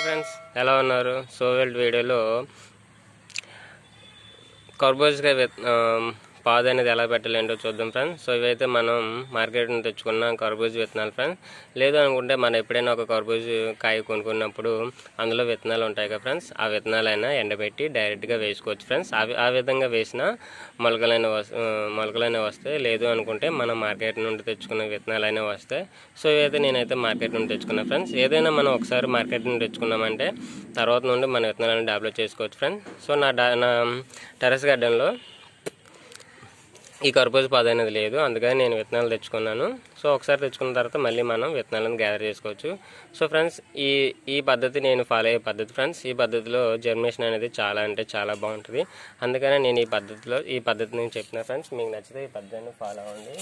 friends ఎలా ఉన్నారు సోవెల్ట్ వీడియోలో కర్బూజ్గా విత్ పాదు అనేది ఎలా పెట్టాలి ఏంటో చూద్దాం ఫ్రెండ్స్ సో ఇవైతే మనం మార్కెట్ నుంచి తెచ్చుకున్న కర్బూజ్ విత్తనాలు ఫ్రెండ్స్ లేదు అనుకుంటే మనం ఎప్పుడైనా ఒక కర్బూజ్ కాయ కొనుక్కున్నప్పుడు అందులో విత్తనాలు ఉంటాయి కదా ఫ్రెండ్స్ ఆ విత్తనాలైనా ఎండబెట్టి డైరెక్ట్గా వేసుకోవచ్చు ఫ్రెండ్స్ ఆ వి- ఆ విధంగా వేసిన మొలకలైన వస్ ఆ, మొలకలైన వస్తాయి లేదు అనుకుంటే మనం మార్కెట్ నుండి తెచ్చుకున్న విత్తనాలైనా వస్తాయి సో ఇవైతే నేనైతే మార్కెట్ నుండి తెచ్చుకున్నా ఫ్రెండ్స్ ఏదైనా మనం ఒకసారి మార్కెట్ నుండి తెచ్చుకున్నామంటే తర్వాత నుండి మన విత్తనాలను డెవలప్ చేసుకోవచ్చు ఫ్రెండ్స్ సో నా డా నా టెరస్ గార్డెన్లో ఈ కర్బూజ పాదు అనేది లేదు అందుకని నేను విత్తనాలు తెచ్చుకున్నాను సో ఒకసారి తెచ్చుకున్న తర్వాత మళ్ళీ మనం విత్తనాలను గ్యాదర్ చేసుకోవచ్చు సో ఫ్రెండ్స్ ఈ ఈ పద్ధతి నేను ఫాలో అయ్యే పద్ధతి ఫ్రెండ్స్ ఈ పద్ధతిలో జర్మినేషన్ అనేది చాలా అంటే చాలా బాగుంటుంది అందుకనే నేను ఈ పద్ధతిలో ఈ పద్ధతి నేను చెప్పిన ఫ్రెండ్స్ మీకు నచ్చితే ఈ పద్ధతిని ఫాలో అవ్వండి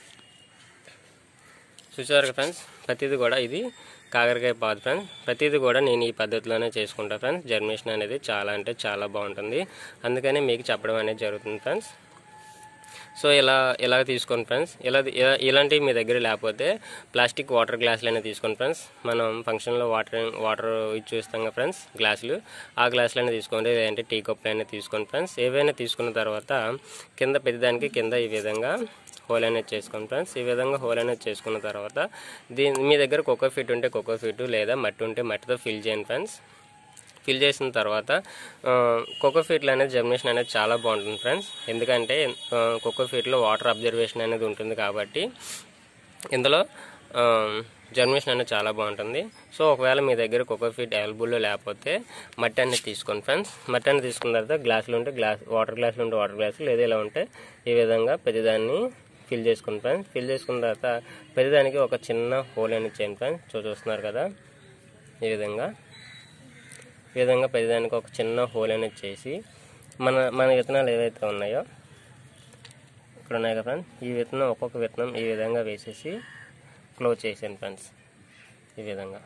చూసారు ఫ్రెండ్స్ ప్రతిదీ కూడా ఇది కాకరకాయ పాదు ఫ్రెండ్స్ ప్రతిదీ కూడా నేను ఈ పద్ధతిలోనే చేసుకుంటా ఫ్రెండ్స్ జర్మినేషన్ అనేది చాలా అంటే చాలా బాగుంటుంది అందుకని మీకు చెప్పడం అనేది జరుగుతుంది ఫ్రెండ్స్ సో ఇలా ఇలా తీసుకోండి ఫ్రెండ్స్ ఇలా ఇలా- ఇలాంటివి మీ దగ్గర లేకపోతే ప్లాస్టిక్ వాటర్ గ్లాసులు అయినా తీసుకోండి ఫ్రెండ్స్ మనం ఫంక్షన్లో వాటర్ వాటర్ ఇచ్చి చూస్తాం కదా ఫ్రెండ్స్ గ్లాసులు ఆ గ్లాసులు అయినా తీసుకోండి లేదంటే టీ కప్పులు అయినా తీసుకోండి ఫ్రెండ్స్ ఏవైనా తీసుకున్న తర్వాత కింద పెద్దదానికి కింద ఈ విధంగా హోల్ అనేది చేసుకోండి ఫ్రెండ్స్ ఈ విధంగా హోల్ అనేది చేసుకున్న తర్వాత దీని మీ దగ్గర కోకో ఫిట్ ఉంటే కోకో ఫిట్ లేదా మట్టి ఉంటే మట్టితో ఫిల్ చేయండి ఫ్రెండ్స్ ఫిల్ చేసిన తర్వాత కోకో ఫీట్లో అనేది జర్మినేషన్ అనేది చాలా బాగుంటుంది ఫ్రెండ్స్ ఎందుకంటే కోకో ఫీట్లో వాటర్ అబ్జర్వేషన్ అనేది ఉంటుంది కాబట్టి ఇందులో జర్మినేషన్ అనేది చాలా బాగుంటుంది సో ఒకవేళ మీ దగ్గర కోకో ఫీట్ అవైలబుల్లో లేకపోతే మట్టి అనేది తీసుకోండి ఫ్రెండ్స్ మట్టి అనేది తీసుకున్న తర్వాత గ్లాసులు ఉంటే గ్లాస్ వాటర్ గ్లాసులు ఉంటే వాటర్ గ్లాసులు లేదా ఇలా ఉంటే ఈ విధంగా ప్రతిదాన్ని ఫిల్ చేసుకుని ఫ్రెండ్స్ ఫిల్ చేసుకున్న తర్వాత ప్రతిదానికి ఒక చిన్న హోల్ అనేది చేయండి ఫ్రెండ్స్ చూ చూస్తున్నారు కదా ఈ విధంగా ఈ విధంగా ప్రతిదానికి ఒక చిన్న హోల్ అనేది చేసి మన మన విత్తనాలు ఏవైతే ఉన్నాయో ఇక్కడ ఉన్నాయి కదా ఫ్రెండ్స్ ఈ విత్తనం ఒక్కొక్క విత్తనం ఈ విధంగా వేసేసి క్లోజ్ చేసాను ఫ్రెండ్స్ ఈ విధంగా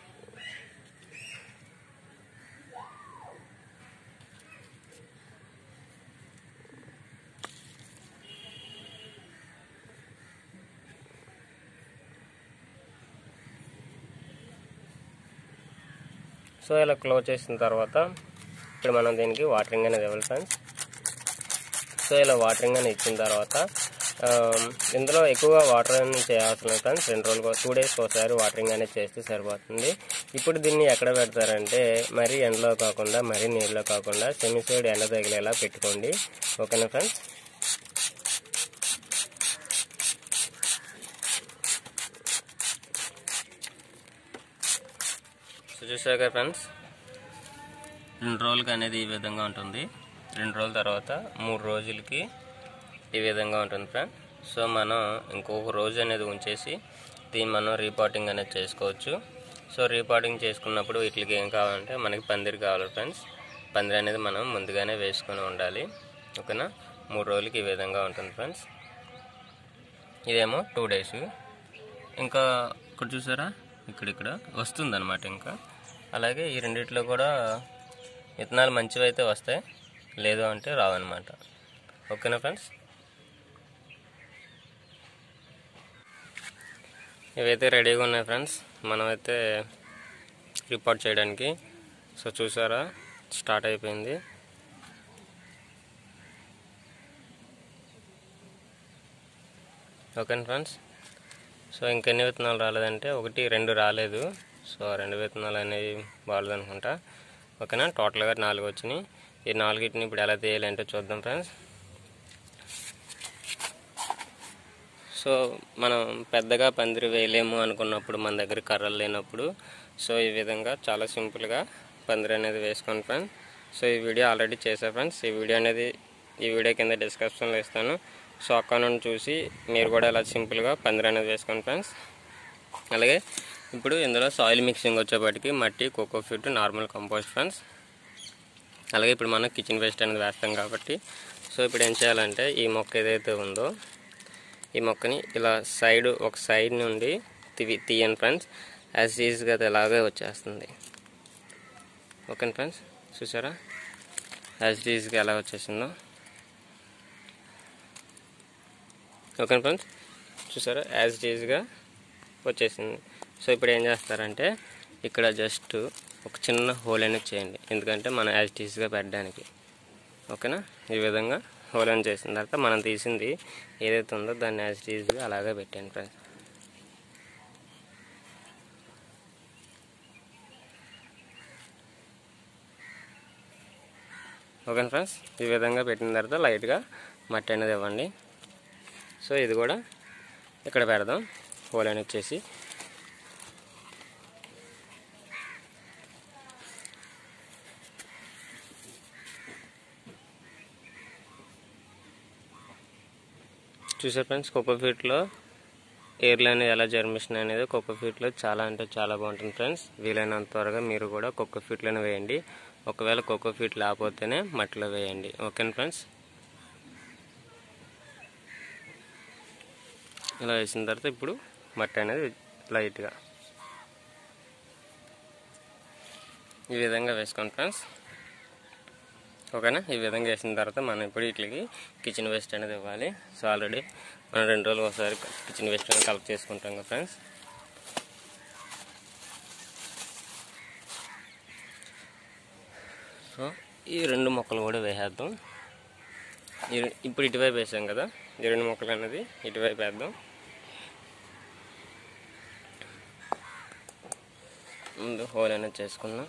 సో ఇలా క్లోజ్ చేసిన తర్వాత ఇప్పుడు మనం దీనికి వాటరింగ్ అనేది ఇవ్వాలి ఫ్రెండ్స్ సో ఇలా వాటరింగ్ అని ఇచ్చిన తర్వాత ఆ, ఇందులో ఎక్కువగా వాటర్ అని చేయాల్సిన లేదు ఫ్రెండ్స్ రెండు రోజులకు టూ డేస్కి ఒకసారి వాటరింగ్ అనేది చేస్తే సరిపోతుంది ఇప్పుడు దీన్ని ఎక్కడ పెడతారంటే మరీ ఎండలో కాకుండా మరీ నీళ్ళలో కాకుండా సెమీ సైడ్ ఎండ తగిలేలా పెట్టుకోండి ఓకేనా ఫ్రెండ్స్ సో చూసారు కదా ఫ్రెండ్స్ రెండు రోజులకి అనేది ఈ విధంగా ఉంటుంది రెండు రోజుల తర్వాత మూడు రోజులకి ఈ విధంగా ఉంటుంది ఫ్రెండ్ సో మనం ఇంకొక రోజు అనేది ఉంచేసి దీన్ని మనం రీపాటింగ్ అనేది చేసుకోవచ్చు సో రీపాటింగ్ చేసుకున్నప్పుడు వీటికి ఏం కావాలంటే మనకి పందిరి కావాలి ఫ్రెండ్స్ పందిరి అనేది మనం ముందుగానే వేసుకొని ఉండాలి ఓకేనా మూడు రోజులకి ఈ విధంగా ఉంటుంది ఫ్రెండ్స్ ఇదేమో టూ డేస్ ఇంకా ఇక్కడ చూసారా ఇక్కడ ఇక్కడ వస్తుందన్నమాట ఇంకా అలాగే ఈ రెండిట్లో కూడా విత్తనాలు మంచివి అయితే వస్తాయి లేదు అంటే రావన్నమాట ఓకేనా ఫ్రెండ్స్ ఇవైతే రెడీగా ఉన్నాయి ఫ్రెండ్స్ మనమైతే రిపోర్ట్ చేయడానికి సో చూసారా స్టార్ట్ అయిపోయింది ఓకేనా ఫ్రెండ్స్ సో ఇంకెన్ని విత్తనాలు రాలేదంటే ఒకటి రెండు రాలేదు సో ఆ రెండు విత్తనాలు అనేవి బాగాలేదు అనుకుంటా ఓకేనా టోటల్గా నాలుగు వచ్చినాయి ఈ నాలుగిటిని ఇప్పుడు ఎలా తీయాలంటే చూద్దాం ఫ్రెండ్స్ సో మనం పెద్దగా పందిరి వేయలేము అనుకున్నప్పుడు మన దగ్గర కర్రలు లేనప్పుడు సో ఈ విధంగా చాలా సింపుల్గా పందిరి అనేది వేసుకోండి ఫ్రెండ్స్ సో ఈ వీడియో ఆల్రెడీ చేసా ఫ్రెండ్స్ ఈ వీడియో అనేది ఈ వీడియో కింద డిస్క్రిప్షన్లో ఇస్తాను సో అక్కడ నుండి చూసి మీరు కూడా ఇలా సింపుల్గా పందిరి అనేది వేసుకోండి ఫ్రెండ్స్ అలాగే ఇప్పుడు ఇందులో సాయిల్ మిక్సింగ్ వచ్చేప్పటికి మట్టి coco peat normal compost friends అలాగే ఇప్పుడు మనం కిచెన్ వేస్ట్ అనేది వేస్తాం కాబట్టి సో ఇప్పుడు ఏం చేయాలంటే ఈ మొక్క ఏదైతే ఉందో ఈ మొక్కని ఇలా సైడ్ ఒక సైడ్ నుండి తీవి తీయండి ఫ్రెండ్స్ యాజ్ ఈజీగా అది ఇలాగే వచ్చేస్తుంది ఓకే ఫ్రెండ్స్ చూసారా యాజ్ ఈజీగా ఎలా వచ్చేసిందో ఓకే ఫ్రెండ్స్ చూసారా యాజ్ ఈజీగా వచ్చేసింది సో ఇప్పుడు ఏం చేస్తారంటే ఇక్కడ జస్ట్ ఒక చిన్న హోల్ అనేది చేయండి ఎందుకంటే మనం యాజ్ టీస్గా పెట్టడానికి ఓకేనా ఈ విధంగా హోల్ అని చేసిన తర్వాత మనం తీసింది ఏదైతే ఉందో దాన్ని యాజ్ టీస్గా అలాగే పెట్టండి ఫ్రెండ్స్ ఓకేనా ఫ్రెండ్స్ ఈ విధంగా పెట్టిన తర్వాత లైట్గా మట్టి అనేది ఇవ్వండి సో ఇది కూడా ఇక్కడ పెడదాం హోల్ అనేది చేసి చూసారు ఫ్రెండ్స్ కోకో ఫీట్లో ఎయిర్లు అనేది ఎలా జర్మిషన్ అనేది కోకో ఫీట్లో చాలా అంటే చాలా బాగుంటుంది ఫ్రెండ్స్ వీలైనంత త్వరగా మీరు కూడా కోకో ఫీట్లోనే వేయండి ఒకవేళ కోకో ఫీట్ లేకపోతేనే మట్టిలో వేయండి ఓకేనా ఫ్రెండ్స్ ఇలా వేసిన తర్వాత ఇప్పుడు మట్టి అనేది లైట్గా ఈ విధంగా వేసుకోండి ఫ్రెండ్స్ ఓకేనా ఈ విధంగా వేసిన తర్వాత మనం ఇప్పుడు వీటికి కిచెన్ వేస్ట్ అనేది ఇవ్వాలి సో ఆల్రెడీ మనం రెండు రోజులు ఒకసారి కిచెన్ వేస్ట్ అనేది కలెక్ట్ చేసుకుంటాం కదా ఫ్రెండ్స్ సో ఈ రెండు మొక్కలు కూడా వేసేద్దాం ఈ రె- ఇప్పుడు ఇటువైపు వేసాం కదా ఈ రెండు మొక్కలు అనేది ఇటువైపు వేద్దాం ముందు హోల్ అనేది చేసుకుందాం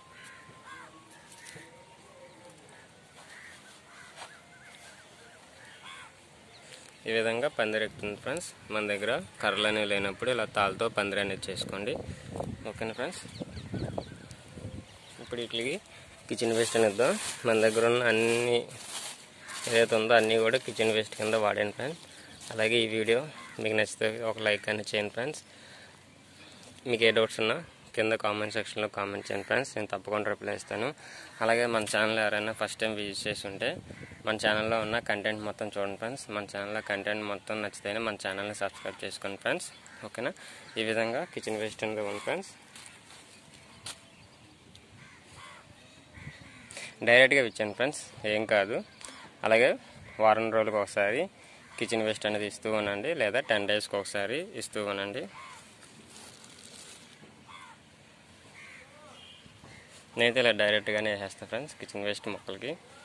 ఈ విధంగా పందిరి ఎక్కుతుంది ఫ్రెండ్స్ మన దగ్గర కర్రలు అనేవి లేనప్పుడు ఇలా తాళ్ళతో పందిరి అనేది చేసుకోండి ఓకేనా ఫ్రెండ్స్ ఇప్పుడు వీటికి కిచెన్ వేస్ట్ అని ఇద్దాం మన దగ్గర ఉన్న అన్ని ఏదైతే ఉందో అన్నీ కూడా కిచెన్ వేస్ట్ కింద వాడండి ఫ్రెండ్స్ అలాగే ఈ వీడియో మీకు నచ్చితే ఒక లైక్ అనేది చేయండి ఫ్రెండ్స్ మీకు ఏ డౌట్స్ ఉన్నా కింద కామెంట్ సెక్షన్లో కామెంట్ చేయండి ఫ్రెండ్స్ నేను తప్పకుండా రిప్లై ఇస్తాను అలాగే మన ఛానల్ ఎవరైనా ఫస్ట్ టైం విజిట్ చేసి ఉంటే మన ఛానల్లో ఉన్న కంటెంట్ మొత్తం చూడండి ఫ్రెండ్స్ మన ఛానల్లో కంటెంట్ మొత్తం నచ్చితేనే మన ఛానల్ని సబ్స్క్రైబ్ చేసుకోండి ఫ్రెండ్స్ ఓకేనా ఈ విధంగా కిచెన్ వేస్ట్ అనేది ఉంది ఫ్రెండ్స్ డైరెక్ట్గా ఇచ్చాను ఫ్రెండ్స్ ఏం కాదు అలాగే వారం రోజులకు ఒకసారి కిచెన్ వేస్ట్ అనేది ఇస్తూ ఉండండి లేదా టెన్ డేస్కి ఒకసారి ఇస్తూ ఉండండి నేనైతే ఇలా డైరెక్ట్గానే వేసేస్తాను ఫ్రెండ్స్ కిచెన్ వేస్ట్ మొక్కలకి